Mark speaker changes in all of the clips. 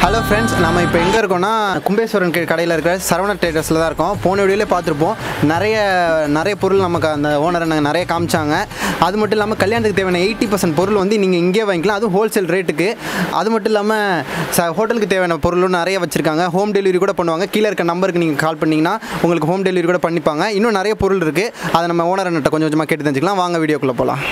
Speaker 1: Hello friends நம்ம இப்போ எங்கே இருக்கோம்னா கும்பேஸ்வரன் கே- கடையில் இருக்கிற சரவண ட்ரேடர்ஸில் தான் இருக்கோம் போன வீடியோலே பார்த்துருப்போம் நிறைய நிறைய பொருள் நமக்கு அந்த ஓனர் நாங்கள் நிறைய காமிச்சாங்க அது மட்டும் இல்லாமல் கல்யாணத்துக்கு தேவையான எயிட்டி பர்சன்ட் பொருள் வந்து நீங்கள் இங்கே வாங்கிக்கலாம் அதுவும் ஹோல்சேல் ரேட்டுக்கு அது மட்டும் இல்லாமல் ச ஹோட்டலுக்கு தேவையான பொருளும் நிறைய வச்சுருக்காங்க ஹோம் டெலிவரி கூட பண்ணுவாங்க கீழே இருக்க நம்பருக்கு நீங்கள் கால் பண்ணிங்கன்னா உங்களுக்கு ஹோம் டெலிவரி கூட பண்ணிப்பாங்க இன்னும் நிறைய பொருள் இருக்குது அதை நம்ம ஓனர் அண்ணட்ட கொஞ்சம் கொஞ்சமாக கேட்டு தெரிஞ்சுக்கலாம் வாங்க வீடியோக்குள்ளே போகலாம்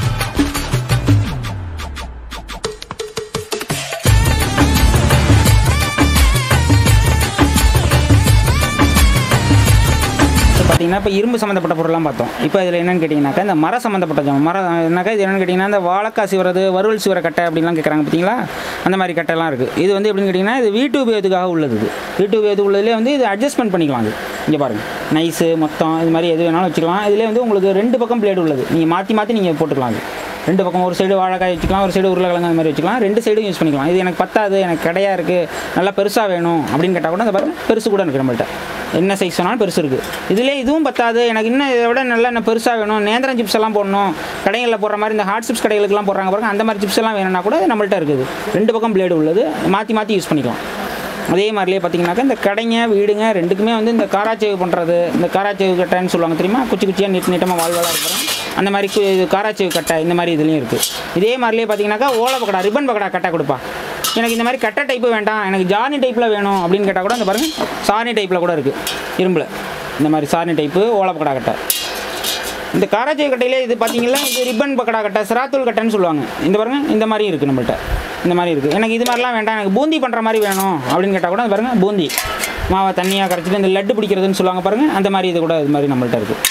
Speaker 2: இப்போ பார்த்தீங்கன்னா இப்போ இரும்பு சம்மந்தப்பட்ட பொருள்லாம் பார்த்தோம் இப்போ இதில் என்னன்னு கேட்டிங்கனாக்கா இந்த மர சம்மந்தப்பட்ட ஜாமான் மரம் என்னக்கா இது என்னன்னு கேட்டிங்கன்னா இந்த வாழைக்காய் சிவறது வறுவல் சிவர கட்டை அப்படின்லாம் கேட்குறாங்க பார்த்தீங்களா அந்த மாதிரி கட்டைலாம் இருக்குது இது வந்து எப்படின்னு கேட்டிங்கன்னா இது வீட்டு உபயோகத்துக்காக உள்ளது இது வீட்டு உபயோகத்துக்கு உள்ளதுலேயே வந்து இது அட்ஜஸ்ட்மெண்ட் பண்ணிக்கலாம் அது இங்கே பாருங்கள் நைஸு மொத்தம் இது மாதிரி எது வேணாலும் வச்சுக்கலாம் இதுலேயே வந்து உங்களுக்கு ரெண்டு பக்கம் பிளேடு உள்ளது நீங்கள் மாற்றி மாற்றி நீங்கள் போட்டுக்கலாம் அது ரெண்டு பக்கம் ஒரு சைடு வாழைக்காய் வச்சுக்கலாம் ஒரு சைடு உருளைக்கிழங்கு அந்த மாதிரி வச்சுக்கலாம் ரெண்டு சைடும் யூஸ் பண்ணிக்கலாம் இது எனக்கு பத்தாது எனக்கு கடையாக இருக்குது நல்லா பெருசாக வேணும் அப்படின்னு கேட்டால் கூட அந்த பாருங்க பெருசு கூட இருக்குது நம்மள்ட்ட என்ன சைஸ் வேணாலும் பெருசு இருக்குது இதிலே இதுவும் பத்தாது எனக்கு இன்னும் இதை விட நல்லா இன்னும் பெருசாக வேணும் நேந்திரம் சிப்ஸ் எல்லாம் போடணும் கடைகளில் போடுற மாதிரி இந்த ஹாட் சிப்ஸ் கடைகளுக்குலாம் போடுறாங்க பாருங்க அந்த மாதிரி சிப்ஸ் எல்லாம் வேணும்னா கூட இது நம்மள்ட்ட இருக்குது ரெண்டு பக்கம் பிளேடு உள்ளது மாற்றி மாற்றி யூஸ் பண்ணிக்கலாம் அதே மாதிரிலே பார்த்தீங்கன்னாக்கா இந்த கடைங்க வீடுங்க ரெண்டுக்குமே வந்து இந்த காராச்சேவு பண்ணுறது இந்த காராச்சேவு கட்டைன்னு சொல்லுவாங்க தெரியுமா குச்சி குச்சியாக நீட் நீட்டமாக வாழ்வாளாக இருக்கிறோம் அந்த மாதிரி கு- இது காராச்சேவு கட்டை இந்த மாதிரி இதுலேயும் இருக்குது இதே மாதிரிலே பார்த்தீங்கன்னாக்கா ஓலை பக்கடா ரிப்பன் பக்கடா கட்டை கொடுப்பா எனக்கு இந்த மாதிரி கட்டை டைப்பு வேண்டாம் எனக்கு ஜானி டைப்பில் வேணும் அப்படின்னு கேட்டால் கூட இந்த பாருங்க சாணி டைப்பில் கூட இருக்குது இரும்பில் இந்த மாதிரி சாணி டைப்பு ஓலை பக்கடா கட்டை இந்த காராச்சேவு கட்டையிலே இது பார்த்தீங்கன்னா இது ரிப்பன் பக்கடா கட்டை சிராத்தூள் கட்டைன்னு சொல்லுவாங்க இந்த பாருங்க இந்த மாதிரி இருக்குது நம்மள்ட்ட இந்த மாதிரி இருக்குது எனக்கு இது மாதிரிலாம் வேண்டாம் எனக்கு பூந்தி பண்ணுற மாதிரி வேணும் அப்படின்னு கேட்டால் கூட பாருங்க பூந்தி மாவை தண்ணியாக கரைச்சிட்டு இந்த லட்டு பிடிக்கிறதுன்னு சொல்லுவாங்க பாருங்க அந்த மாதிரி இது கூட இது மாதிரி நம்மள்ட்ட இருக்குது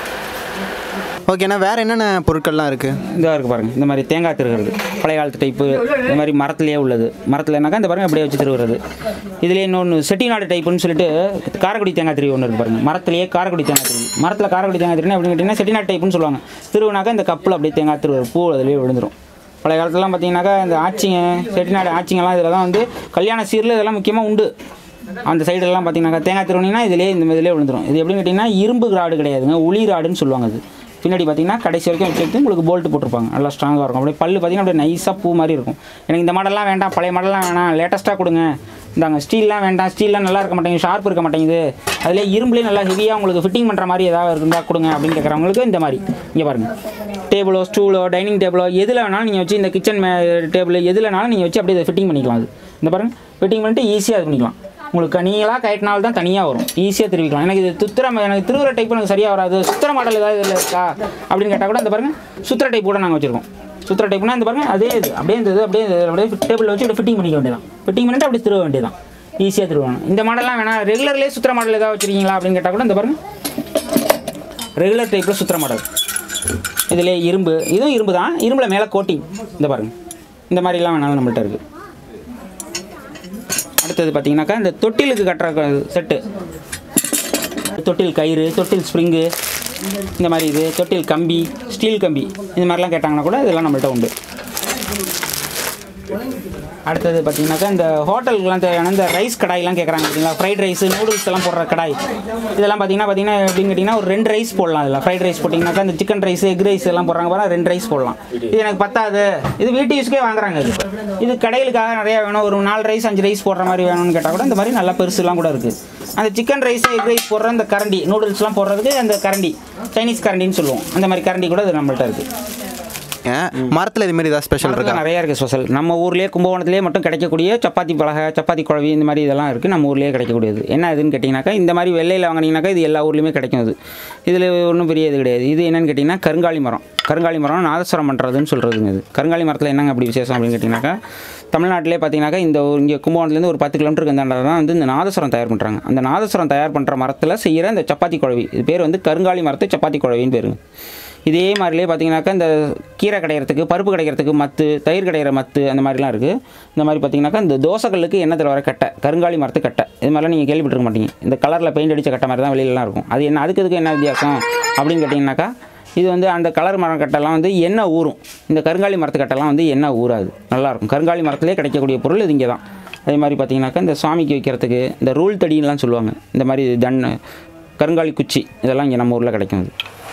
Speaker 1: ஓகேண்ணா வேறு என்னென்ன பொருட்கள்லாம் இருக்குது
Speaker 2: இதாக இருக்குது பாருங்கள் இந்த மாதிரி தேங்காய் திருகிறது பழைய காலத்து டைப்பு இந்த மாதிரி மரத்துலேயே உள்ளது மரத்துலனாக்கா இந்த பாருங்க அப்படியே வச்சு திருவுறது இதுலேயே இன்னொன்று செட்டிநாடு டைப்புன்னு சொல்லிட்டு காரக்குடி தேங்காய் திருவி ஒன்று இருக்குது பாருங்க மரத்துலேயே காரக்குடி தேங்காய் திருவி மரத்தில் காரக்குடி தேங்காய் திருவினா எப்படின்னு கேட்டிங்கன்னா செட்டிநாடு டைப்புன்னு சொல்லுவாங்க திருவினாக்கா இந்த கப்பில் அப்படியே தேங்காய் திருவுற பூ அதிலே விழுந்துரும் பழைய காலத்துலலாம் பார்த்தீங்கன்னாக்கா இந்த ஆச்சிங்க செட்டிநாடு ஆச்சிங்கெல்லாம் இதில் தான் வந்து கல்யாண சீரில் இதெல்லாம் முக்கியமாக உண்டு அந்த சைடெல்லாம் பார்த்தீங்கன்னாக்கா தேங்காய் திருவினா இதிலே இந்த இதிலே விழுந்துரும் இது எப்படின்னு கேட்டிங்கன்னா இரும்பு ராடு கிடையாதுங்க உளி ராடுன்னு சொல்லுவாங்க அது பின்னாடி பார்த்தீங்கன்னா கடைசி வரைக்கும் வச்சுட்டு உங்களுக்கு போல்ட் போட்டிருப்பாங்க நல்லா ஸ்ட்ராங்காக இருக்கும் அப்படியே பல்லு பார்த்தீங்கன்னா அப்படியே நைஸாக பூ மாதிரி இருக்கும் எனக்கு இந்த மாடல்லாம் வேண்டாம் பழைய மாடல்லாம் வேணாம் லேட்டஸ்ட்டாக கொடுங்க இந்தாங்க ஸ்டீல்லாம் வேண்டாம் ஸ்டீல்லாம் நல்லா இருக்க மாட்டேங்குது ஷார்ப் இருக்க மாட்டேங்குது அதிலே இரும்புலேயே நல்லா ஹெவியாக உங்களுக்கு ஃபிட்டிங் பண்ணுற மாதிரி ஏதாவது இருந்தால் கொடுங்க அப்படின்னு கேட்குறவங்களுக்கு இந்த மாதிரி இங்கே பாருங்கள் டேபிளோ ஸ்டூலோ டைனிங் டேபிளோ எதில் வேணாலும் நீங்கள் வச்சு இந்த கிச்சன் மே டேபிள் எதுலனாலும் நீங்கள் வச்சு அப்படியே ஃபிட்டிங் பண்ணிக்கலாம் அது இந்த பாருங்கள் ஃபிட்டிங் பண்ணிட்டு ஈஸியாக இது பண்ணிக்கலாம் உங்களுக்கு நீங்களாக கயட்டினால் தான் தனியாக வரும் ஈஸியாக திருவிக்கலாம் எனக்கு இது துத்திர எனக்கு திருவுற டைப் எனக்கு சரியாக வராது சுத்திர மாடல் ஏதாவது இதில் இருக்கா அப்படின்னு கேட்டால் கூட இந்த பாருங்கள் சுத்திர டைப் கூட நாங்கள் வச்சுருக்கோம் சுத்திர டைப்னா இந்த பாருங்க அதே இது அப்படியே இந்த இது அப்படியே இந்த இது அப்படியே டேபிளில் வச்சு அப்படியே ஃபிட்டிங் பண்ணிக்க வேண்டியதான் ஃபிட்டிங் பண்ணிட்டு அப்படியே திருவ வேண்டியதான் ஈஸியாக திருவணும் இந்த மாடல்லாம் வேணாம் ரெகுலர்லேயே சுத்திர மாடல் ஏதாவது வச்சுருக்கீங்களா அப்படின்னு கேட்டால் கூட இந்த பாருங்க ரெகுலர் டைப்பில் சுத்திர மாடல் இதில் இரும்பு இதுவும் இரும்பு தான் இரும்பில் மேலே கோட்டிங் இந்த பாருங்க இந்த மாதிரிலாம் வேணாலும் நம்மள்ட்ட இருக்குது அடுத்தது பார்த்தீங்கன்னாக்கா இந்த தொட்டிலுக்கு கட்டுற செட்டு தொட்டில் கயிறு தொட்டில் ஸ்ப்ரிங்கு இந்த மாதிரி இது தொட்டில் கம்பி ஸ்டீல் கம்பி இந்த மாதிரிலாம் கேட்டாங்கன்னா கூட இதெல்லாம் நம்மள்ட்ட உண்டு அடுத்தது பார்த்தீங்கன்னாக்கா இந்த ஹோட்டலுக்குலாம் தேவையான இந்த ரைஸ் கடாய்லாம் கேட்குறாங்க பார்த்தீங்களா ஃப்ரைட் ரைஸ் நூடுல்ஸ் எல்லாம் போடுற கடாய் இதெல்லாம் பார்த்தீங்கன்னா பார்த்தீங்கன்னா எப்படின்னு கேட்டிங்கன்னா ஒரு ரெண்டு ரைஸ் போடலாம் இதில் ஃப்ரைட் ரைஸ் போட்டிங்கனாக்கா இந்த சிக்கன் ரைஸ் எக் ரைஸ் எல்லாம் போடுறாங்க பாருங்க ரெண்டு ரைஸ் போடலாம் இது எனக்கு பத்தாது இது வீட்டு யூஸ்க்கே வாங்குறாங்க இது இது கடைகளுக்காக நிறையா வேணும் ஒரு நாலு ரைஸ் அஞ்சு ரைஸ் போடுற மாதிரி வேணும்னு கேட்டால் கூட இந்த மாதிரி நல்லா பெருசுலாம் கூட இருக்குது அந்த சிக்கன் ரைஸ் எக் ரைஸ் போடுற அந்த கரண்டி நூடுல்ஸ்லாம் போடுறதுக்கு அந்த கரண்டி சைனீஸ் கரண்டின்னு சொல்லுவோம் அந்த மாதிரி கரண்டி கூட இது நம்மள்ட்ட இருக்குது
Speaker 1: மரத்தில் இது மாதிரி ஏதாவது ஸ்பெஷல் இருக்கா
Speaker 2: மரத்துல நிறைய இருக்குது ஸ்பெஷல் நம்ம ஊர்லேயே கும்பகோணத்திலே மட்டும் கிடைக்கக்கூடிய சப்பாத்தி பலகை சப்பாத்தி குழவி இந்த மாதிரி இதெல்லாம் இருக்குது நம்ம ஊர்லேயே கிடைக்கக்கூடியது என்ன இதுன்னு கேட்டிங்கனாக்கா இந்த மாதிரி வெள்ளையில் வாங்கினீங்கனாக்கா இது எல்லா ஊர்லேயுமே கிடைக்கும் இது இதில் ஒன்றும் பெரிய இது கிடையாது இது என்னன்னு கேட்டிங்கன்னா கருங்காலி மரம் கருங்காலி மரம் நாதஸ்வரம் பண்ணுறதுன்னு சொல்கிறதுங்க இது கருங்காலி மரத்தில் என்னங்க அப்படி விசேஷம் அப்படின்னு கேட்டிங்கனாக்கா தமிழ்நாட்டிலே பார்த்தீங்கன்னாக்கா இந்த ஒரு இங்கே கும்பகோணத்துலேருந்து ஒரு பத்து கிலோமீட்டருக்கு இந்த தான் வந்து இந்த நாதஸ்வரம் தயார் பண்ணுறாங்க அந்த நாதஸ்வரம் தயார் பண்ணுற மரத்தில் செய்கிற இந்த சப்பாத்தி குழவி இது பேர் வந்து கருங்காலி மரத்து சப்பாத்தி குழவின்னு பேருங்க இதே மாதிரிலே பார்த்தீங்கன்னாக்கா இந்த கீரை கிடைக்கிறதுக்கு பருப்பு கிடைக்கிறதுக்கு மத்து தயிர் கிடைக்கிற மத்து அந்த மாதிரிலாம் இருக்குது இந்த மாதிரி பார்த்தீங்கன்னாக்கா இந்த தோசைகளுக்கு எண்ணத்தில் வர கட்டை கருங்காலி மரத்து கட்டை இது மாதிரிலாம் நீங்கள் கேள்விப்பட்டிருக்க மாட்டீங்க இந்த கலரில் பெயிண்ட் அடித்த கட்டை மாதிரி தான் வெளியிலலாம் இருக்கும் அது என்ன அதுக்கு இதுக்கு என்ன வித்தியாசம் அப்படின்னு கேட்டிங்கனாக்கா இது வந்து அந்த கலர் மரம் கட்டெல்லாம் வந்து எண்ணெய் ஊறும் இந்த கருங்காலி மரத்து கட்டெல்லாம் வந்து எண்ணெய் ஊறாது நல்லாயிருக்கும் கருங்காலி மரத்துலேயே கிடைக்கக்கூடிய பொருள் இது இங்கே தான் அதே மாதிரி பார்த்தீங்கன்னாக்கா இந்த சுவாமிக்கு வைக்கிறதுக்கு இந்த ரூல் தடின்லாம் சொல்லுவாங்க இந்த மாதிரி தன் கருங்காலி குச்சி இதெல்லாம் இங்கே நம்ம ஊரில் கிடைக்கும் இது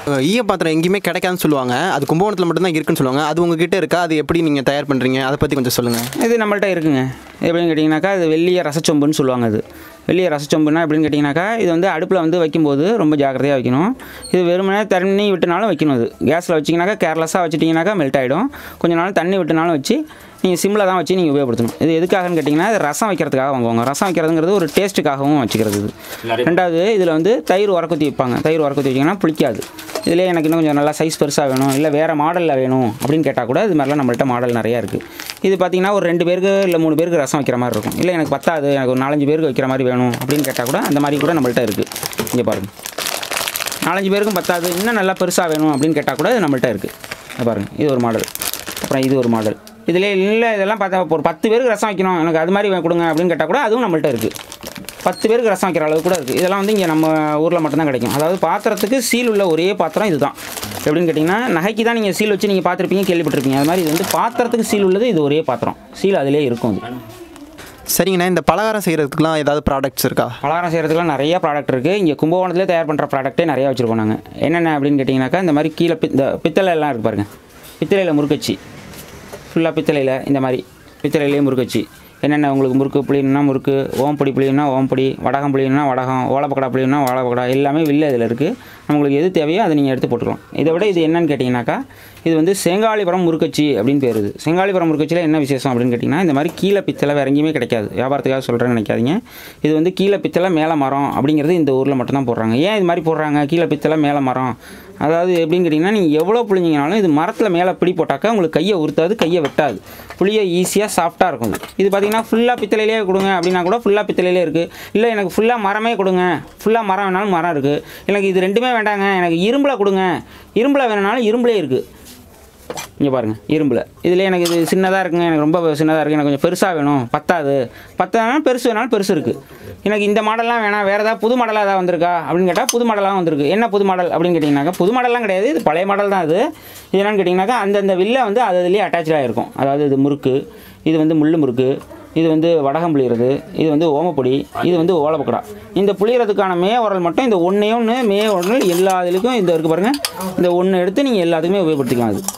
Speaker 1: அஹ் ஈய பாத்திரம் எங்கேயுமே கிடைக்காதுன்னு சொல்லுவாங்க அது கும்பகோணத்தில் மட்டும்தான் இருக்குன்னு சொல்லுவாங்க அது உங்ககிட்ட இருக்கா அது எப்படி நீங்கள் தயார் பண்ணுறீங்க அதை பற்றி கொஞ்சம் சொல்லுங்கள்
Speaker 2: இது நம்மள்ட்ட இருக்குங்க எப்படின்னு கேட்டிங்கனாக்கா அது வெள்ளிய ரசச்சொம்புன்னு சொல்லுவாங்க அது வெள்ளிய ரசச்சொம்புனா எப்படின்னு கேட்டிங்கனாக்கா இது வந்து அடுப்பில் வந்து வைக்கும்போது ரொம்ப ஜாக்கிரதையாக வைக்கணும் இது வெறுமனே தண்ணி விட்டுனாலும் வைக்கணும் இது கேஸில் வச்சிங்கனாக்கா கேர்லெஸ்ஸாக வச்சிட்டிங்கனாக்கா மெல்ட் ஆகிடும் கொஞ்ச நாள் தண்ணி விட்டுனாலும் வச்சு நீங்கள் சிம்மில் தான் வச்சு நீங்கள் உபயோகப்படுத்தணும் இது எதுக்காகன்னு கேட்டிங்கன்னா இது ரசம் வைக்கிறதுக்காக வாங்குவாங்க ரசம் வைக்கிறதுங்கிறது ஒரு டேஸ்ட்டுக்காகவும் வச்சுக்கிறது இது ரெண்டாவது இதில் வந்து தயிர் உரக்குத்தி வைப்பாங்க தயிர் உரக்குத்தி வச்சிங்கன்னா புளிக்காது இதிலே எனக்கு இன்னும் கொஞ்சம் நல்லா சைஸ் பெருசாக வேணும் இல்லை வேறு மாடலில் வேணும் அப்படின்னு கேட்டால் கூட இது மாதிரிலாம் நம்மள்ட்ட மாடல் நிறையா இருக்குது இது பார்த்தீங்கன்னா ஒரு ரெண்டு பேருக்கு இல்லை மூணு பேருக்கு ரசம் வைக்கிற மாதிரி இருக்கும் இல்லை எனக்கு பத்தாது எனக்கு ஒரு நாலஞ்சு பேருக்கு வைக்கிற மாதிரி வேணும் அப்படின்னு கேட்டால் கூட அந்த மாதிரி கூட நம்மள்ட்ட இருக்குது இங்கே பாருங்கள் நாலஞ்சு பேருக்கும் பத்தாது இன்னும் நல்லா பெருசாக வேணும் அப்படின்னு கேட்டால் கூட இது நம்மள்ட்ட இருக்குது இங்க பாருங்கள் இது ஒரு மாடல் அப்புறம் இது ஒரு மாடல் இதில் இல்லை இதெல்லாம் பார்த்தா ஒரு பத்து பேருக்கு ரசம் வைக்கணும் எனக்கு அது மாதிரி வே- கொடுங்க அப்படின்னு கேட்டால் கூட அதுவும் நம்மள்ட்ட இருக்குது பத்து பேருக்கு ரசம் வைக்கிற அளவு கூட இருக்குது இதெல்லாம் வந்து இங்கே நம்ம ஊரில் மட்டும்தான் கிடைக்கும் அதாவது பாத்திரத்துக்கு சீல் உள்ள ஒரே பாத்திரம் இதுதான் எப்படின்னு கேட்டிங்கன்னா நகைக்கு தான் நீங்கள் சீல் வச்சு நீங்கள் பார்த்துருப்பீங்க கேள்விப்பட்டிருப்பீங்க அது மாதிரி இது வந்து பாத்திரத்துக்கு சீல் உள்ளது இது ஒரே பாத்திரம் சீல் அதிலே இருக்கும் அது
Speaker 1: சரிங்கண்ணா இந்த பலகாரம் செய்கிறதுக்குலாம் ஏதாவது ப்ராடக்ட்ஸ் இருக்கா
Speaker 2: பலகாரம் செய்கிறதுக்குலாம் நிறைய ப்ராடக்ட் இருக்குது இங்கே கும்பகோணத்திலே தயார் பண்ணுற ப்ராடக்ட்டே நிறையா வச்சுருக்கோம் நாங்கள் என்னென்ன அப்படின்னு கேட்டிங்கனாக்கா இந்த மாதிரி கீழே பி- இந்த பித்தளை எல்லாம் இருக்கு பாருங்க பித்தளையில் முறுக்கச்சி ஃபுல்லாக பித்தளையில் இந்த மாதிரி பித்தளையிலே முறுக்கச்சி என்னென்ன உங்களுக்கு முறுக்கு புளியணும்னா முறுக்கு ஓம்பொடி புளியணும்னா ஓம்பொடி வடகம் புளியணும்னா வடகம் ஓலப்பக்கடா புளியணும்னா ஓலப்பக்கடா எல்லாமே வில்ல இதில் இருக்குது உங்களுக்கு எது தேவையோ அதை நீங்கள் எடுத்து போட்டுக்கலாம் இதை விட இது என்னன்னு கேட்டிங்கனாக்கா இது வந்து செங்காலிபுரம் முறுக்கச்சி அப்படின்னு பேர் இது செங்காலிபுரம் முறுக்கச்சியில் என்ன விசேஷம் அப்படின்னு கேட்டிங்கன்னா இந்த மாதிரி கீழே பித்தளை வேற எங்கேயுமே கிடைக்காது வியாபாரத்துக்காக சொல்கிறேன்னு நினைக்காதீங்க இது வந்து கீழே பித்தளை மேலே மரம் அப்படிங்கிறது இந்த ஊரில் மட்டும்தான் போடுறாங்க ஏன் இது மாதிரி போடுறாங்க கீழே பித்தளை மேலே மரம் அதாவது எப்படின்னு கேட்டிங்கன்னா நீங்கள் எவ்வளோ புளிஞ்சிங்கனாலும் இது மரத்தில் மேலே பிடி போட்டாக்கா உங்களுக்கு கையை உறுத்தாது கையை வெட்டாது புளிய ஈஸியாக சாஃப்டாக இருக்கும் இது இது பார்த்தீங்கன்னா ஃபுல்லாக பித்தளையிலே கொடுங்க அப்படின்னா கூட ஃபுல்லாக பித்தளையிலே இருக்குது இல்லை எனக்கு ஃபுல்லாக மரமே கொடுங்க ஃபுல்லாக மரம் வேணாலும் மரம் இருக்குது எனக்கு இது ரெண்டுமே வேண்டாங்க எனக்கு இரும்பில் கொடுங்க இரும்பில் வேணுனாலும் இரும்புலே இருக்குது இங்கே பாருங்கள் இரும்பில் இதில் எனக்கு இது சின்னதாக இருக்குங்க எனக்கு ரொம்ப சின்னதாக இருக்குது எனக்கு கொஞ்சம் பெருசாக வேணும் பத்தாது பத்தாதுனா பெருசு வேணாலும் பெருசு இருக்குது எனக்கு இந்த மாடல்லாம் வேணாம் வேறு ஏதாவது புது மாடலாக ஏதாவது வந்திருக்கா அப்படின்னு கேட்டால் புது மாடலாக வந்திருக்கு என்ன புது மாடல் அப்படின்னு கேட்டிங்கனாக்கா புது மாடல்லாம் கிடையாது இது பழைய மாடல் தான் இது இது என்னன்னு கேட்டிங்கனாக்கா அந்தந்த வில்லை வந்து அது அதுலேயே அட்டாச்சாக இருக்கும் அதாவது இது முறுக்கு இது வந்து முள்ளு முறுக்கு இது வந்து வடகம் புளியறது இது வந்து ஓமப்பொடி இது வந்து ஓலப்பக்கடா இந்த புளியறதுக்கான மே உரல் மட்டும் இந்த ஒன்றே ஒன்று மே உரல் எல்லா இதுலேயும் இந்த இருக்குது பாருங்கள் இந்த ஒன்று எடுத்து நீங்கள் எல்லாத்துக்குமே உபயோகப்படுத்திக்கலாம் அது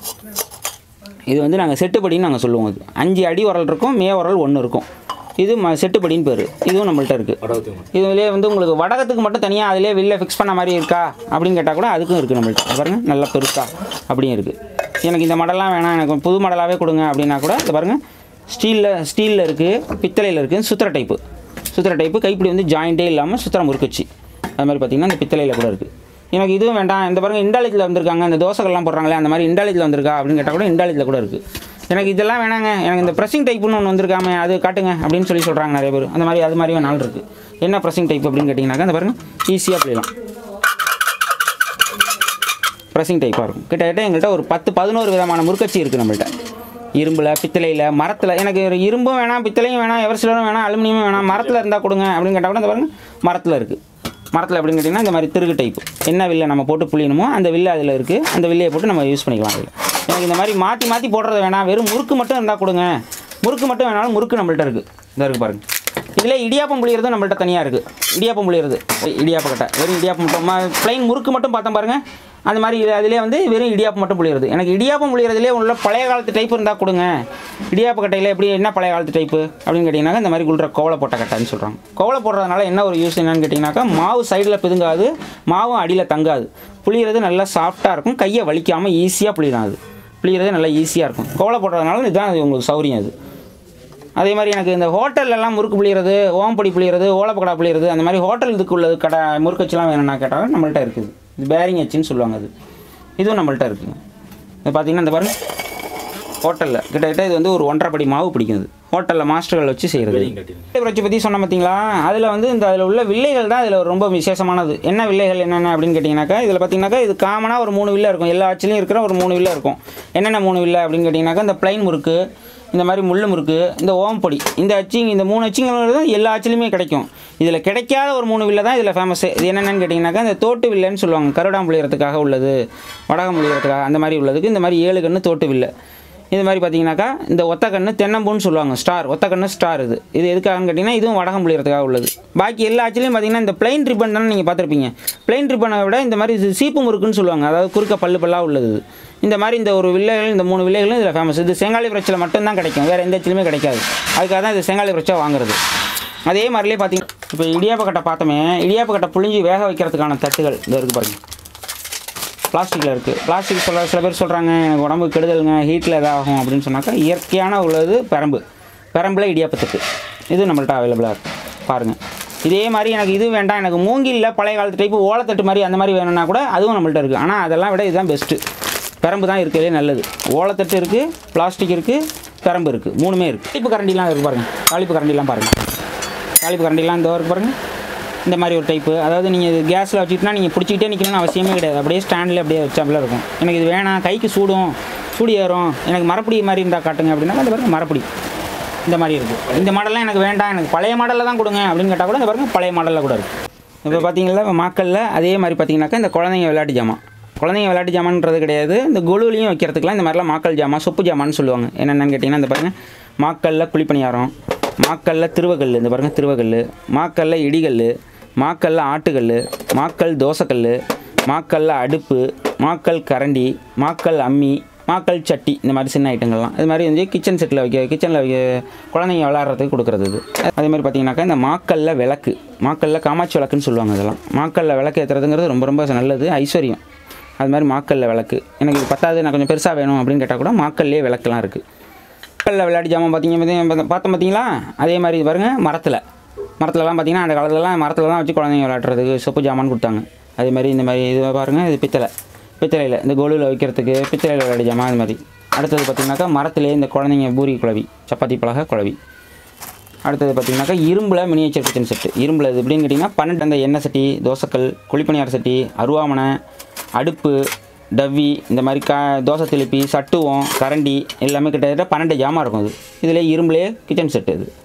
Speaker 2: இது வந்து நாங்கள் செட்டுப்படின்னு நாங்கள் சொல்லுவோம் இது அஞ்சு அடி உரல் இருக்கும் மே உரல் ஒன்று இருக்கும் இது ம செட்டுப்படின்னு பேர் இதுவும் நம்மள்ட்ட இருக்குது இதுலேயே வந்து உங்களுக்கு வடகத்துக்கு மட்டும் தனியாக அதிலே வெளில ஃபிக்ஸ் பண்ண மாதிரி இருக்கா அப்படின்னு கேட்டால் கூட அதுக்கும் இருக்குது நம்மள்ட்ட இது பாருங்க நல்லா பெருசா அப்படியும் இருக்குது எனக்கு இந்த மாடல்லாம் வேணாம் எனக்கு புது மாடலாகவே கொடுங்க அப்படின்னா கூட இது பாருங்கள் ஸ்டீலில் ஸ்டீலில் இருக்குது பித்தளையில் இருக்குது சுத்திர டைப்பு சுத்திர டைப்பு கைப்பிடி வந்து ஜாயிண்ட்டே இல்லாமல் சுத்திரம் முறுக்குச்சு அது மாதிரி பார்த்தீங்கன்னா இந்த பித்தளையில் கூட இருக்குது எனக்கு இதுவும் வேண்டாம் இந்த பாருங்க இண்டாலித்தில் வந்திருக்காங்க இந்த தோசைகள்லாம் போடுறாங்களே அந்த மாதிரி இண்டாலித்தில் வந்திருக்கா அப்படின்னு கேட்டால் கூட இண்டாலித்தில் கூட இருக்குது எனக்கு இதெல்லாம் வேணாங்க எனக்கு இந்த ப்ரெஸ்ஸிங் டைப்புன்னு ஒன்று வந்திருக்காமே அது காட்டுங்க அப்படின்னு சொல்லி சொல்கிறாங்க நிறைய பேர் அந்த மாதிரி அது மாதிரி நாள் இருக்குது என்ன ப்ரெஸ்ஸிங் டைப் அப்படின்னு கேட்டிங்கனாக்கா அந்த பாருங்க ஈஸியாக பிள்ளைலாம் ப்ரெஸ்ஸிங் டைப்பாக இருக்கும் கிட்டத்தட்ட எங்கள்கிட்ட ஒரு பத்து பதினோரு விதமான முறுக்கச்சி இருக்குது நம்மள்ட்ட இரும்பில் பித்தளையில் மரத்தில் எனக்கு ஒரு இரும்பும் வேணாம் பித்தளையும் வேணாம் எவர்சிலரும் வேணாம் அலுமினியமும் வேணாம் மரத்தில் இருந்தால் கொடுங்க அப்படின்னு கேட்டால் கூட இந்த பாருங்க மரத்தில் இருக்குது மரத்தில் எப்படின்னு கேட்டிங்கன்னா இந்த மாதிரி திருகு டைப் என்ன வில்லை நம்ம போட்டு புளியணுமோ அந்த வில்லை அதில் இருக்குது அந்த வில்லையை போட்டு நம்ம யூஸ் பண்ணிக்கலாம் அதில் எனக்கு இந்த மாதிரி மாற்றி மாற்றி போடுறது வேணாம் வெறும் முறுக்கு மட்டும் இருந்தால் கொடுங்க முறுக்கு மட்டும் வேணாலும் முறுக்கு நம்மள்ட்ட இருக்குது இந்த இருக்குது பாருங்க இதில் இடியாப்பம் புளியறதும் நம்மள்ட்ட தனியாக இருக்குது இடியாப்பம் புளியறது இடியாப்ப கட்டை வெறும் இடியாப்பம் மட்டும் ப்ளைன் முறுக்கு மட்டும் பார்த்தோம் பாருங்க அந்த மாதிரி இது- அதிலே வந்து வெறும் இடியாப்பம் மட்டும் புளியறது எனக்கு இடியாப்பம் புளியறதுலே உள்ள பழைய காலத்து டைப் இருந்தால் கொடுங்க இடியாப்ப கட்டையில் எப்படி என்ன பழைய காலத்து டைப்பு அப்படின்னு கேட்டிங்கனாக்கா இந்த மாதிரி குள்ற கோவலை போட்ட கட்டைன்னு சொல்கிறாங்க கோவலை போடுறதுனால என்ன ஒரு யூஸ் என்னன்னு கேட்டிங்கனாக்கா மாவு சைடில் பிதுங்காது மாவும் அடியில் தங்காது புளியறது நல்லா சாஃப்டாக இருக்கும் கையை வலிக்காமல் ஈஸியாக புளியலாம் அது புளியறது நல்லா ஈஸியாக இருக்கும் கோவலை போடுறதுனால இதுதான் அது உங்களுக்கு சௌரியம் அது அதே மாதிரி எனக்கு இந்த ஹோட்டல்லலாம் முறுக்கு புளியறது ஓம்பொடி புளியறது ஓலப்பக்கடா புளியறது அந்த மாதிரி ஹோட்டல் இதுக்கு உள்ளது கடை முறுக்கச்சுலாம் வேணும்னா கேட்டாலும் நம்மள்ட்ட இருக்குது இது பேரிங் அச்சுன்னு சொல்லுவாங்க அது இதுவும் நம்மள்ட்ட இருக்குங்க இது பார்த்தீங்கன்னா இந்த பாருங்க ஹோட்டலில் கிட்டத்தட்ட இது வந்து ஒரு ஒன்றரை படி மாவு பிடிக்குது ஹோட்டலில் மாஸ்டர்கள் வச்சு செய்கிறது புரட்சி பற்றி சொன்ன பார்த்தீங்களா அதில் வந்து இந்த அதில் உள்ள வில்லைகள் தான் இதில் ரொம்ப விசேஷமானது என்ன வில்லைகள் என்னென்ன அப்படின்னு கேட்டிங்கனாக்கா இதில் பார்த்தீங்கன்னாக்கா இது காமனாக ஒரு மூணு வில்லை இருக்கும் எல்லா ஆட்சிலையும் இருக்கிற ஒரு மூணு வில்லை இருக்கும் என்னென்ன மூணு வில்லை அப்படின்னு கேட்டிங்கனாக்கா இந்த பிளைன் முறுக்கு இந்த மாதிரி முள்ளு முறுக்கு இந்த ஓம்பொடி இந்த அச்சிங் இந்த மூணு அச்சிங்கிறது எல்லா அச்சிலையுமே கிடைக்கும் இதில் கிடைக்காத ஒரு மூணு வில்லை தான் இதில் ஃபேமஸ் இது என்னென்னு கேட்டிங்கனாக்கா இந்த தோட்டு வில்லைன்னு சொல்லுவாங்க கருடாம்புளியறதுக்காக உள்ளது வடகம் புளியறதுக்காக அந்த மாதிரி உள்ளதுக்கு இந்த மாதிரி ஏழு கன்று தோட்டு வில்லை இது மாதிரி பார்த்தீங்கன்னாக்கா இந்த ஒத்தக்கண்ணு தென்னம்பூன்னு சொல்லுவாங்க ஸ்டார் ஒத்தக்கண்ணு ஸ்டார் இது இது எதுக்காகன்னு கேட்டிங்கன்னா இதுவும் வடகம் புளியறதுக்காக உள்ளது பாக்கி எல்லா ஆட்சிலையும் பார்த்தீங்கன்னா இந்த பிளைன் ரிப்பன் தானே நீங்கள் பார்த்துருப்பீங்க பிளைன் ரிப்பனை விட இந்த மாதிரி இது சீப்பு முறுக்குன்னு சொல்லுவாங்க அதாவது குறுக்க பல்லு பல்லாக உள்ளது இது. இந்த மாதிரி இந்த ஒரு வில்லைகள் இந்த மூணு வில்லைகளும் இதில் ஃபேமஸ் இது செங்காலி பிரச்சில் மட்டும்தான் கிடைக்கும் வேறு எந்த இடத்துலையுமே கிடைக்காது அதுக்காக தான் இது செங்காலி பிரச்சை வாங்குறது அதே மாதிரிலே பார்த்தீங்க இப்போ இடியாப்ப கட்டை பார்த்தோமே இடியாப்ப கட்டை புழிஞ்சு வேக வைக்கிறதுக்கான தட்டுகள் இந்த இருக்குது பாருங்க பிளாஸ்டிக்கில் இருக்குது பிளாஸ்டிக் சொல்ல சில பேர் சொல்கிறாங்க எனக்கு உடம்பு கெடுதலுங்க ஹீட்டில் இதாகும் அப்படின்னு சொன்னாக்கா இயற்கையான உள்ளது பெரம்பு பெரம்பில் இடியாப்பத்துக்கு இது நம்மள்ட்ட அவைலபிளாக இருக்குது பாருங்கள் இதே மாதிரி எனக்கு இது வேண்டாம் எனக்கு மூங்கில்ல பழைய காலத்து டைப்பு ஓலத்தட்டு மாதிரி அந்த மாதிரி வேணும்னா கூட அதுவும் நம்மள்ட்ட இருக்குது ஆனால் அதெல்லாம் விட இதுதான் பெஸ்ட்டு பெரம்பு தான் இருக்கிறதே நல்லது ஓலத்தட்டு இருக்குது பிளாஸ்டிக் இருக்குது பெரம்பு இருக்குது மூணுமே இருக்குது தாளிப்பு கரண்டிலாம் இருக்குது பாருங்கள் தாளிப்பு கரண்டிலாம் பாருங்கள் தாளிப்பு கரண்டிலாம் இந்த இருக்கு பாருங்கள் இந்த மாதிரி ஒரு டைப்பு அதாவது நீங்கள் இது கேஸில் வச்சுக்கிட்டா நீங்கள் பிடிச்சிக்கிட்டே நிற்கணும்னு அவசியமே கிடையாது அப்படியே ஸ்டாண்டில் அப்படியே வச்சாப்புல இருக்கும் எனக்கு இது வேணாம் கைக்கு சூடும் சூடு ஏறும் எனக்கு மரப்பொடி மாதிரி இருந்தால் காட்டுங்க அப்படின்னா அந்த பாருங்க மரப்பொடி இந்த மாதிரி இருக்குது இந்த மாடல்லாம் எனக்கு வேண்டாம் எனக்கு பழைய மாடலில் தான் கொடுங்க அப்படின்னு கேட்டால் கூட இந்த பாருங்க பழைய மாடலில் கூட இருக்குது இப்போ பார்த்தீங்களா மாக்கல்ல அதே மாதிரி பார்த்தீங்கன்னாக்கா இந்த குழந்தைங்க விளையாட்டு ஜாமான் குழந்தைங்க விளையாட்டு ஜாமான்றது கிடையாது இந்த கொலுலையும் வைக்கிறதுக்குலாம் இந்த மாதிரிலாம் மாக்கல் ஜாமான் சொப்பு ஜாமான்னு சொல்லுவாங்க என்னென்னு கேட்டிங்கன்னா இந்த பாருங்கள் மாக்கல்ல குழிப்பணியாரம் மாக்கல்ல திருவகல் இந்த பாருங்கள் திருவகல் மாக்கல்ல இடிகல் மாக்கல்ல ஆட்டுக்கல் மாக்கல் தோசைக்கல் மாக்கல்ல அடுப்பு மாக்கல் கரண்டி மாக்கல் அம்மி மாக்கல் சட்டி இந்த மாதிரி சின்ன ஐட்டங்கள்லாம் இது மாதிரி வந்து கிச்சன் செட்டில் வைக்க கிச்சனில் வைக்க குழந்தைங்க விளாட்றதுக்கு கொடுக்குறது இது அதே மாதிரி பார்த்தீங்கன்னாக்கா இந்த மாக்கல்ல விளக்கு மாக்கல்ல காமாட்சி விளக்குன்னு சொல்லுவாங்க இதெல்லாம் மாக்கல்ல விளக்கு ஏற்றுறதுங்கிறது ரொம்ப ரொம்ப நல்லது ஐஸ்வர்யம் அது மாதிரி மாக்கல்ல விளக்கு எனக்கு இது பத்தாது நான் கொஞ்சம் பெருசாக வேணும் அப்படின்னு கேட்டால் கூட மாக்கல்லே விளக்குலாம் இருக்குது மாக்கல்ல விளையாட்டு ஜாமான் பார்த்தீங்க பார்த்தீங்க- பார்த்தோம் பார்த்தீங்களா அதே மாதிரி இது பாருங்க மரத்தில் மரத்துலலாம் பார்த்தீங்கன்னா அந்த காலத்துலலாம் மரத்தில் தான் வச்சு குழந்தைங்க விளையாடுறதுக்கு சொப்பு ஜாமான் கொடுத்தாங்க அதே மாதிரி இந்த மாதிரி இது பாருங்கள் இது பித்தளை பித்தளையில் இந்த கோலுவில் வைக்கிறதுக்கு பித்தளையில் விளையாட்டு ஜாமான் அது மாதிரி அடுத்தது பார்த்தீங்கன்னாக்கா மரத்திலே இந்த குழந்தைங்க பூரி குழவி சப்பாத்தி பலகை குழவி அடுத்தது பார்த்தீங்கன்னாக்கா இரும்பில் மினியேச்சர் கிச்சன் செட்டு இரும்பில் இது எப்படின்னு கேட்டிங்கன்னா பன்னெண்டு அந்த எண்ணெய் சட்டி தோசைக்கல் குழிப்பணியார சட்டி அருவாமனை அடுப்பு டவ்வி இந்த மாதிரி கா தோசை திருப்பி சட்டுவம் கரண்டி எல்லாமே கிட்டத்தட்ட பன்னெண்டு ஜாமான் இருக்கும் இது இதில் இரும்புலேயே கிச்சன் செட்டு இது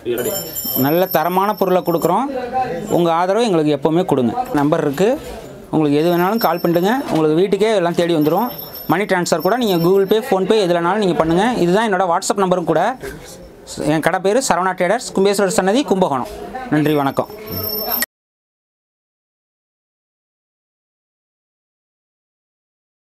Speaker 2: நல்ல தரமான பொருளை கொடுக்குறோம் உங்கள் ஆதரவு எங்களுக்கு எப்போவுமே கொடுங்க நம்பர் இருக்குது உங்களுக்கு எது வேணாலும் கால் பண்ணிட்டுங்க உங்களுக்கு வீட்டுக்கே எல்லாம் தேடி வந்துடும் மணி ட்ரான்ஸ்ஃபர் கூட நீங்கள் கூகுள் பே ஃபோன்பே எதுலனாலும் நீங்கள் பண்ணுங்கள் இதுதான் என்னோடய வாட்ஸ்அப் நம்பரும் கூட என் கடை பேர் சரவணா ட்ரேடர்ஸ் கும்பேஸ்வரர் சன்னதி கும்பகோணம் நன்றி வணக்கம்